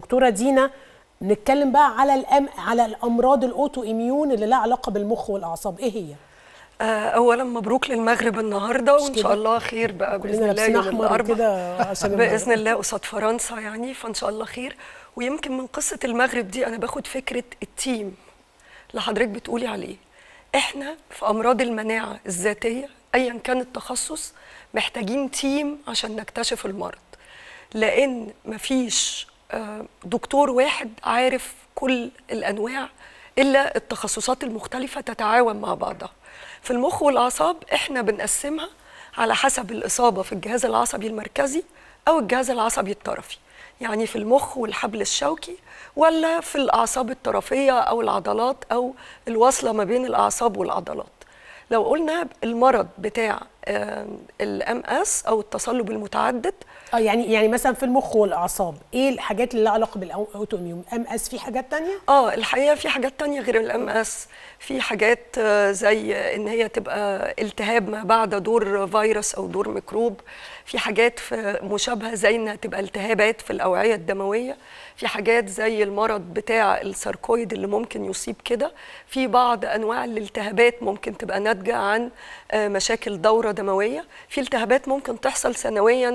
دكتوره دينا نتكلم بقى على الأم... على الامراض الاوتو اميون اللي لها علاقه بالمخ والاعصاب ايه هي آه، اولا مبروك للمغرب النهارده وان كده. شاء الله خير بقى باذن كلنا الله لابسين يوم احمر الاربعاء كده عشان باذن الله قصاد فرنسا يعني فان شاء الله خير ويمكن من قصه المغرب دي انا باخد فكره التيم اللي حضرتك بتقولي عليه احنا في امراض المناعه الذاتيه ايا كان التخصص محتاجين تيم عشان نكتشف المرض لان مفيش آه، دكتور واحد عارف كل الانواع الا التخصصات المختلفه تتعاون مع بعضها في المخ والاعصاب احنا بنقسمها على حسب الاصابه في الجهاز العصبي المركزي او الجهاز العصبي الطرفي يعني في المخ والحبل الشوكي ولا في الاعصاب الطرفيه او العضلات او الواصله ما بين الاعصاب والعضلات لو قلنا المرض بتاع الام اس او التصلب المتعدد اه يعني يعني مثلا في المخ والاعصاب ايه الحاجات اللي لها علاقه بالاوتو اميون ام اس في حاجات تانية اه الحقيقه في حاجات تانية غير الام اس في حاجات آه، زي ان هي تبقى التهاب ما بعد دور فيروس او دور ميكروب في حاجات في مشابهه زي انها تبقى التهابات في الاوعيه الدمويه في حاجات زي المرض بتاع الساركويد اللي ممكن يصيب كده في بعض انواع الالتهابات ممكن تبقى ناتجه عن آه، مشاكل دوره دمويه في التهابات ممكن تحصل سنويا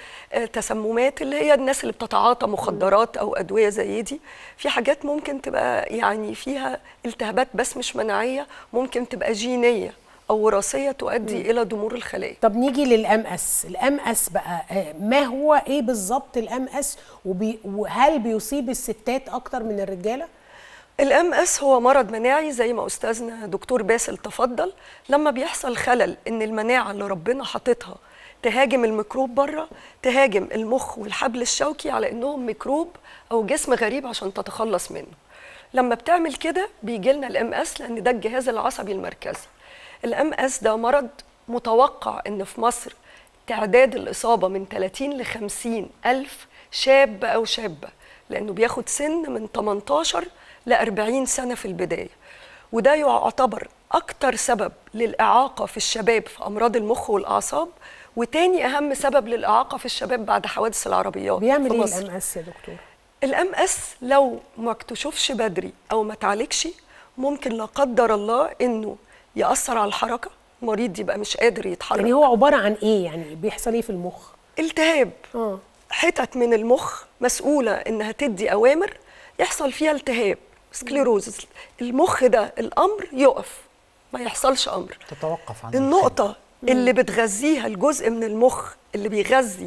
لتسممات اللي هي الناس اللي بتتعاطى مخدرات او ادويه زي دي في حاجات ممكن تبقى يعني فيها التهابات بس مش مناعيه ممكن تبقى جينيه او وراثيه تؤدي الى ضمور الخلايا طب نيجي للام اس الام اس بقى آه، ما هو ايه بالظبط الام اس وبي وهل بيصيب الستات اكتر من الرجاله الام اس هو مرض مناعي زي ما استاذنا دكتور باسل تفضل لما بيحصل خلل ان المناعه اللي ربنا حاططها تهاجم الميكروب بره تهاجم المخ والحبل الشوكي على انهم ميكروب او جسم غريب عشان تتخلص منه لما بتعمل كده بيجي لنا الام اس لان ده الجهاز العصبي المركزي الام اس ده مرض متوقع ان في مصر تعداد الاصابه من 30 ل 50 الف شاب او شابه لانه بياخد سن من 18 ل 40 سنه في البدايه وده يعتبر اكتر سبب للاعاقه في الشباب في امراض المخ والاعصاب وتاني اهم سبب للاعاقه في الشباب بعد حوادث العربيات بيعمل في ايه مصر. الام اس يا دكتور الام اس لو ما اكتشفش بدري او ما تعالجش ممكن لا قدر الله انه ياثر على الحركه المريض يبقى مش قادر يتحرك يعني هو عباره عن ايه يعني بيحصل ايه في المخ التهاب اه حتت من المخ مسؤوله انها تدي اوامر يحصل فيها التهاب سكليروزس المخ ده الامر يقف ما يحصلش امر تتوقف عن النقطة اللي بتغذيها الجزء من المخ اللي بيغذي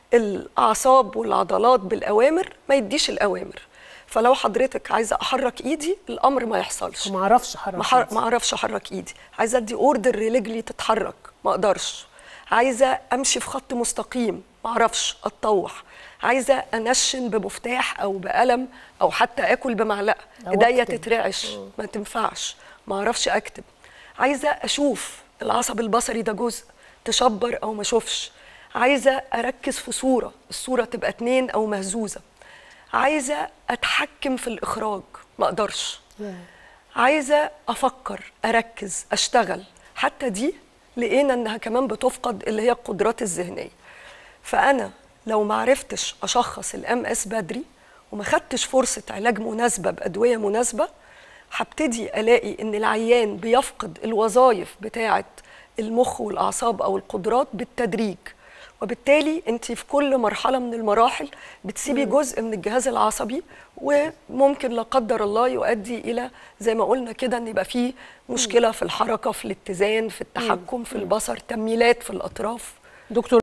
الأعصاب والعضلات بالأوامر ما يديش الأوامر فلو حضرتك عايزة أحرك إيدي الأمر ما يحصلش ما اعرفش احرك ما حر- إيدي. ما اعرفش احرك ايدي عايزه ادي اوردر لرجلي تتحرك ما اقدرش عايزه امشي في خط مستقيم ما اعرفش اتطوح عايزه انشن بمفتاح او بقلم او حتى اكل بمعلقه أو ايديا أكتب. تترعش ما تنفعش ما اعرفش اكتب عايزه اشوف العصب البصري ده جزء تشبر او ما اشوفش عايزه اركز في صوره الصوره تبقى اتنين او مهزوزه عايزه اتحكم في الاخراج ما اقدرش عايزه افكر اركز اشتغل حتى دي لقينا انها كمان بتفقد اللي هي القدرات الذهنيه فانا لو ما عرفتش اشخص الام اس بدري وما خدتش فرصه علاج مناسبه بادويه مناسبه هبتدي الاقي ان العيان بيفقد الوظائف بتاعه المخ والاعصاب او القدرات بالتدريج وبالتالي انت في كل مرحله من المراحل بتسيبي جزء من الجهاز العصبي وممكن لا قدر الله يؤدي الى زي ما قلنا كده ان يبقى فيه مشكله في الحركه في الاتزان في التحكم في البصر تميلات في الاطراف دكتور